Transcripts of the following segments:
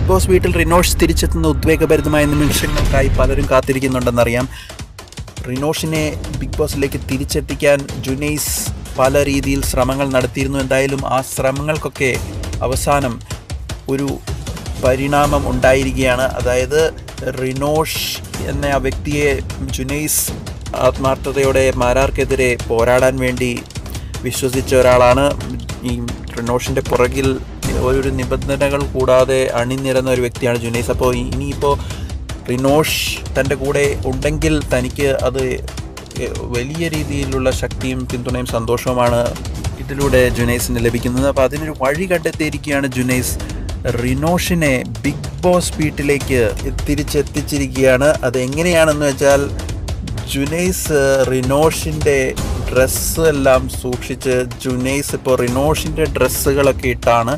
big boss വീട്ടിൽ റിനോഷ് തിരിച്ചെത്തുന്ന ഉദ്വേഗഭരിതമായ നിമിഷങ്ങൾക്കായി പലരും കാത്തിരിക്കുന്നുണ്ടെന്നറിയാം റിനോഷിനെ ബിഗ് ബോസിലേക്ക് തിരിച്ചെത്തിക്കാൻ ജുനൈസ് പല രീതിയിൽ ശ്രമങ്ങൾ നടത്തിയിരുന്നു എന്തായാലും ആ ശ്രമങ്ങൾക്കൊക്കെ അവസാനം ഒരു പരിണാമം ഉണ്ടായിരിക്കുകയാണ് അതായത് റിനോഷ് എന്ന ആ വ്യക്തിയെ ജുനൈസ് ആത്മാർത്ഥതയോടെ മാരാർക്കെതിരെ പോരാടാൻ വേണ്ടി വിശ്വസിച്ച ഒരാളാണ് ഈ റിനോഷിൻ്റെ പുറകിൽ ഒരു നിബന്ധനകൾ കൂടാതെ അണിനിരന്ന ഒരു വ്യക്തിയാണ് ജുനൈസ് അപ്പോൾ ഇനിയിപ്പോൾ റിനോഷ് തൻ്റെ കൂടെ ഉണ്ടെങ്കിൽ തനിക്ക് അത് വലിയ രീതിയിലുള്ള ശക്തിയും പിന്തുണയും സന്തോഷവുമാണ് ഇതിലൂടെ ജുനൈസിന് ലഭിക്കുന്നത് അപ്പോൾ അതിനൊരു വഴി കണ്ടെത്തിയിരിക്കുകയാണ് ജുനൈസ് റിനോഷിനെ ബിഗ് ബോസ് വീട്ടിലേക്ക് തിരിച്ചെത്തിച്ചിരിക്കുകയാണ് അത് എങ്ങനെയാണെന്ന് വെച്ചാൽ ജുനൈസ് റിനോഷിൻ്റെ ഡ്രസ്സ് എല്ലാം സൂക്ഷിച്ച് ജുനൈസ് ഇപ്പോൾ റിനോഷിൻ്റെ ഡ്രസ്സുകളൊക്കെ ഇട്ടാണ്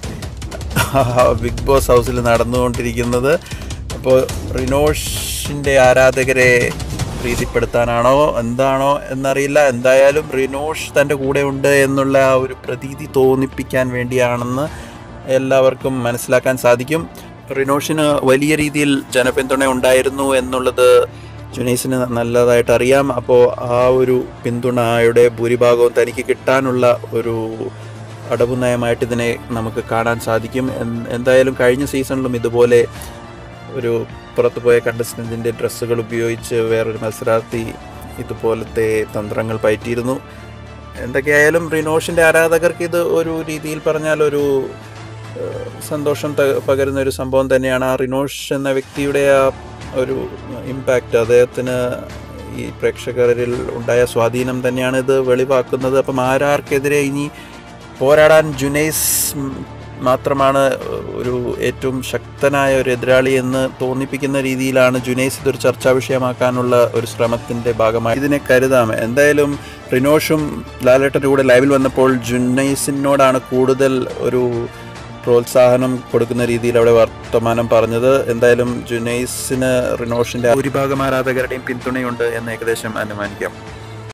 ബിഗ് ബോസ് ഹൗസിൽ നടന്നുകൊണ്ടിരിക്കുന്നത് അപ്പോൾ റിനോഷിൻ്റെ ആരാധകരെ പ്രീതിപ്പെടുത്താനാണോ എന്താണോ എന്നറിയില്ല എന്തായാലും റിനോഷ് തൻ്റെ കൂടെ ഉണ്ട് എന്നുള്ള ആ ഒരു പ്രതീതി തോന്നിപ്പിക്കാൻ വേണ്ടിയാണെന്ന് എല്ലാവർക്കും മനസ്സിലാക്കാൻ സാധിക്കും റിനോഷിന് വലിയ രീതിയിൽ ജനപിന്തുണ ഉണ്ടായിരുന്നു എന്നുള്ളത് ജുനൈസിന് നല്ലതായിട്ട് അറിയാം അപ്പോൾ ആ ഒരു പിന്തുണയുടെ ഭൂരിഭാഗവും തനിക്ക് കിട്ടാനുള്ള ഒരു അടവു നയമായിട്ട് ഇതിനെ നമുക്ക് കാണാൻ സാധിക്കും എന്തായാലും കഴിഞ്ഞ സീസണിലും ഇതുപോലെ ഒരു പുറത്തുപോയ കണ്ടസ്റ്റൻറ്റിൻ്റെ ഡ്രസ്സുകൾ ഉപയോഗിച്ച് വേറൊരു മത്സരാർത്ഥി ഇതുപോലത്തെ തന്ത്രങ്ങൾ പയറ്റിയിരുന്നു എന്തൊക്കെയായാലും റിനോഷിൻ്റെ ആരാധകർക്ക് ഇത് ഒരു രീതിയിൽ പറഞ്ഞാൽ ഒരു സന്തോഷം പകരുന്ന ഒരു സംഭവം തന്നെയാണ് ആ റിനോഷ് എന്ന വ്യക്തിയുടെ ആ ഒരു ഇമ്പാക്റ്റ് അദ്ദേഹത്തിന് ഈ പ്രേക്ഷകരിൽ ഉണ്ടായ സ്വാധീനം തന്നെയാണ് ഇത് വെളിവാക്കുന്നത് അപ്പം ആരാർക്കെതിരെ ഇനി പോരാടാൻ ജുനൈസ് മാത്രമാണ് ഒരു ഏറ്റവും ശക്തനായ ഒരു എതിരാളി എന്ന് തോന്നിപ്പിക്കുന്ന രീതിയിലാണ് ജുനൈസ് ഇതൊരു ചർച്ചാ വിഷയമാക്കാനുള്ള ഒരു ശ്രമത്തിൻ്റെ ഭാഗമായി ഇതിനെ കരുതാം എന്തായാലും റിനോഷും ലാലേട്ടൻ്റെ കൂടെ ലൈവിൽ വന്നപ്പോൾ ജുനൈസിനോടാണ് കൂടുതൽ ഒരു പ്രോത്സാഹനം കൊടുക്കുന്ന രീതിയിൽ അവിടെ വർത്തമാനം പറഞ്ഞത് എന്തായാലും ജുനൈസിന് റിനോഷിൻ്റെ ഭൂരിഭാഗം ആരാധകരുടെയും പിന്തുണയുണ്ട് എന്ന് ഏകദേശം അനുമാനിക്കാം